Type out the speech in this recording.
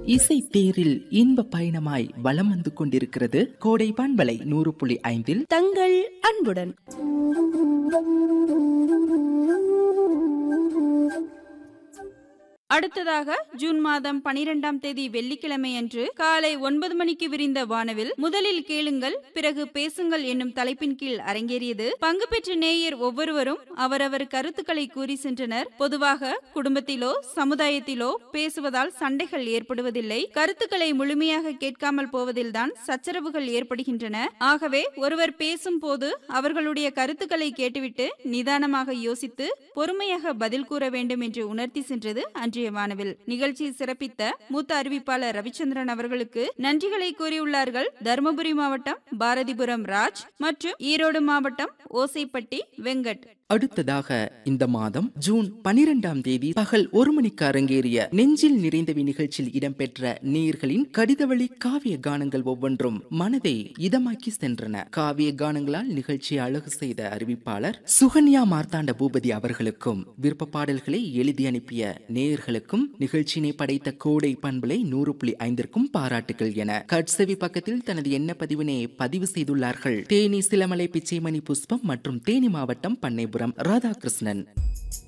இசை தேரில் இன்ப பயணமாய் வலம் வந்து கொண்டிருக்கிறது கோடை பண்பலை நூறு புள்ளி ஐந்தில் தங்கள் அன்புடன் அடுத்ததாக ஜூன் மாதம் பனிரெண்டாம் தேதி வெள்ளிக்கிழமை அன்று காலை ஒன்பது மணிக்கு விரிந்த வானவில் முதலில் கேளுங்கள் பிறகு பேசுங்கள் என்னும் தலைப்பின் கீழ் அரங்கேறியது பங்கு பெற்ற நேயர் ஒவ்வொருவரும் அவரவர் கருத்துக்களை கூறி சென்றனர் பொதுவாக குடும்பத்திலோ சமுதாயத்திலோ பேசுவதால் சண்டைகள் ஏற்படுவதில்லை கருத்துக்களை முழுமையாக கேட்காமல் போவதில்தான் சச்சரவுகள் ஏற்படுகின்றன ஆகவே ஒருவர் பேசும் போது அவர்களுடைய கருத்துக்களை கேட்டுவிட்டு நிதானமாக யோசித்து பொறுமையாக பதில் கூற வேண்டும் என்று உணர்த்தி சென்றது அன்றைய வானவில் நிகழ்ச்சியை சிறப்பித்த மூத்த அறிவிப்பாளர் ரவிச்சந்திரன் அவர்களுக்கு நன்றிகளை கூறியுள்ளார்கள் தருமபுரி மாவட்டம் பாரதிபுரம் ராஜ் மற்றும் ஈரோடு மாவட்டம் ஓசைப்பட்டி வெங்கட் அடுத்ததாக இந்த மாதம் ஜூன் பனிரெண்டாம் தேதி பகல் ஒரு மணிக்கு அரங்கேறிய நெஞ்சில் நிறைந்தவி நிகழ்ச்சியில் இடம்பெற்ற நேயர்களின் கடிதவழி காவிய கானங்கள் ஒவ்வொன்றும் மனதை இதமாக்கி சென்றன காவிய கானங்களால் நிகழ்ச்சியை அழகு செய்த அறிவிப்பாளர் சுகன்யா மார்த்தாண்ட பூபதி அவர்களுக்கும் விருப்ப பாடல்களை எழுதி அனுப்பிய நேயர்களுக்கும் நிகழ்ச்சியினை படைத்த கோடை பண்பலை நூறு புள்ளி ஐந்திற்கும் பாராட்டுகள் என கட்செவி பக்கத்தில் தனது எண்ண பதிவினை பதிவு செய்துள்ளார்கள் தேனி சிலமலை பிச்சைமணி புஷ்பம் மற்றும் தேனி மாவட்டம் பண்ணைபுரம் ராதாகிருஷ்ணன்